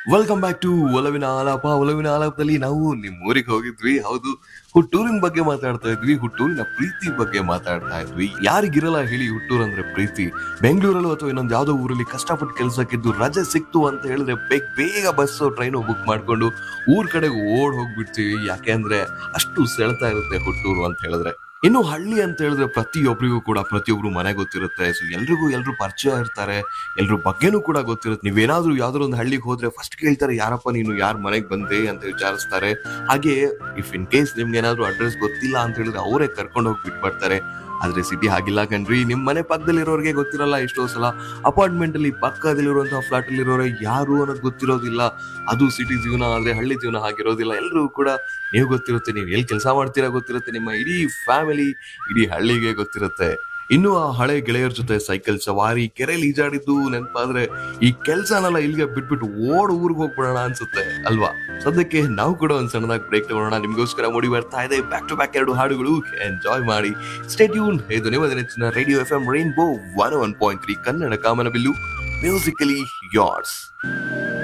welcome back to ಒಲವಿನ ಆಲಾಪ ಒಲವಿನ ಆಲಾಪದಲ್ಲಿ ನಾವು ನಿಮ್ ಊರಿಗೆ ಹೋಗಿದ್ವಿ ಹೌದು ಹುಟ್ಟೂರಿನ ಬಗ್ಗೆ ಮಾತಾಡ್ತಾ ಇದ್ವಿ ಹುಟ್ಟೂರಿನ ಪ್ರೀತಿ ಬಗ್ಗೆ ಮಾತಾಡ್ತಾ ಇದ್ವಿ ಯಾರಿಗಿರಲ್ಲ ಹೇಳಿ ಹುಟ್ಟೂರ್ ಅಂದ್ರೆ ಪ್ರೀತಿ ಬೆಂಗಳೂರಲ್ಲೂ ಅಥವಾ ಇನ್ನೊಂದು ಯಾವ್ದೋ ಊರಲ್ಲಿ ಕಷ್ಟಪಟ್ಟು ಕೆಲಸಕ್ಕಿದ್ದು ರಜೆ ಸಿಕ್ತು ಅಂತ ಹೇಳಿದ್ರೆ ಬೇಗ ಬೇಗ ಬಸ್ ಟ್ರೈನು ಬುಕ್ ಮಾಡ್ಕೊಂಡು ಊರ್ ಕಡೆಗೆ ಓಡ್ ಹೋಗ್ಬಿಡ್ತೀವಿ ಯಾಕೆ ಅಂದ್ರೆ ಅಷ್ಟು ಸೆಳ್ತಾ ಇರುತ್ತೆ ಹುಟ್ಟೂರು ಅಂತ ಹೇಳಿದ್ರೆ ಇನ್ನು ಹಳ್ಳಿ ಅಂತ ಹೇಳಿದ್ರೆ ಪ್ರತಿಯೊಬ್ಬರಿಗೂ ಕೂಡ ಪ್ರತಿಯೊಬ್ರು ಮನೆ ಗೊತ್ತಿರುತ್ತೆ ಸೊ ಎಲ್ರಿಗೂ ಎಲ್ರು ಪರಿಚಯ ಇರ್ತಾರೆ ಎಲ್ರ ಬಗ್ಗೆನೂ ಕೂಡ ಗೊತ್ತಿರುತ್ತೆ ನೀವೇನಾದ್ರೂ ಯಾವ್ದಾದ್ರು ಒಂದು ಹಳ್ಳಿಗೆ ಹೋದ್ರೆ ಫಸ್ಟ್ ಕೇಳ್ತಾರೆ ಯಾರಪ್ಪ ನೀನು ಯಾರ ಮನೆಗೆ ಬಂದೆ ಅಂತ ವಿಚಾರಿಸ್ತಾರೆ ಹಾಗೆ ಇಫ್ ಇನ್ ಕೇಸ್ ನಿಮ್ಗೆ ಏನಾದ್ರು ಅಡ್ರೆಸ್ ಗೊತ್ತಿಲ್ಲ ಅಂತ ಹೇಳಿದ್ರೆ ಅವರೇ ಕರ್ಕೊಂಡು ಹೋಗಿ ಬಿಟ್ಬಿಡ್ತಾರೆ ಆದ್ರೆ ಸಿಟಿ ಹಾಗಿಲ್ಲ ಕಣ್ರಿ ನಿಮ್ ಮನೆ ಪಕ್ಕದಲ್ಲಿರೋರಿಗೆ ಗೊತ್ತಿರಲ್ಲ ಎಷ್ಟೋ ಸಲ ಅಪಾರ್ಟ್ಮೆಂಟ್ ಅಲ್ಲಿ ಪಕ್ಕದಲ್ಲಿರುವಂತಹ ಫ್ಲಾಟ್ ಅಲ್ಲಿರೋರೆ ಯಾರು ಅನ್ನೋದು ಗೊತ್ತಿರೋದಿಲ್ಲ ಅದು ಸಿಟಿ ಜೀವನ ಆದ್ರೆ ಹಳ್ಳಿ ಜೀವನ ಆಗಿರೋದಿಲ್ಲ ಎಲ್ರಿಗೂ ಕೂಡ ನೀವು ಗೊತ್ತಿರುತ್ತೆ ನೀವು ಎಲ್ಲಿ ಕೆಲಸ ಮಾಡ್ತೀರಾ ಗೊತ್ತಿರುತ್ತೆ ನಿಮ್ಮ ಇಡೀ ಫ್ಯಾಮಿಲಿ ಇಡೀ ಹಳ್ಳಿಗೆ ಗೊತ್ತಿರುತ್ತೆ ಇನ್ನು ಆ ಹಳೆ ಗೆಳೆಯರ ಜೊತೆ ಸೈಕಲ್ ಸವಾರಿ ಕೆರೆಯಲ್ಲಿ ಈಜಾಡಿದ್ದು ನೆನಪಾದ್ರೆ ಈ ಕೆಲ್ಸನೆಲ್ಲ ಇಲ್ಲಿಗೆ ಬಿಟ್ಬಿಟ್ಟು ಓಡ್ ಊರಿಗೆ ಹೋಗ್ಬಿಡೋಣ ಅನ್ಸುತ್ತೆ ಅಲ್ವಾ ಸದ್ಯಕ್ಕೆ ನಾವು ಕೂಡ ಒಂದ್ ಸಣ್ಣದಾಗಿ ಬ್ರೇಕ್ ತಗೊಳ್ಳೋಣ ನಿಮ್ಗೋಸ್ಕರ ಮೂಡಿ ಬರ್ತಾ ಇದೆ ಬ್ಯಾಕ್ ಟು ಬ್ಯಾಕ್ ಎರಡು ಹಾಡುಗಳು ಎಂಜಾಯ್ ಮಾಡಿ ಸ್ಟೇಟ್ಯೂನ್ ಇದು ನಿಮ್ಮ ನೆಚ್ಚಿನ radio F M rainbow one one point three Kannada ಕಾಮನಬಿಲ್ಲು ಮ್ಯೂಸಿಕಲಿ ಯಾರ್ಸ್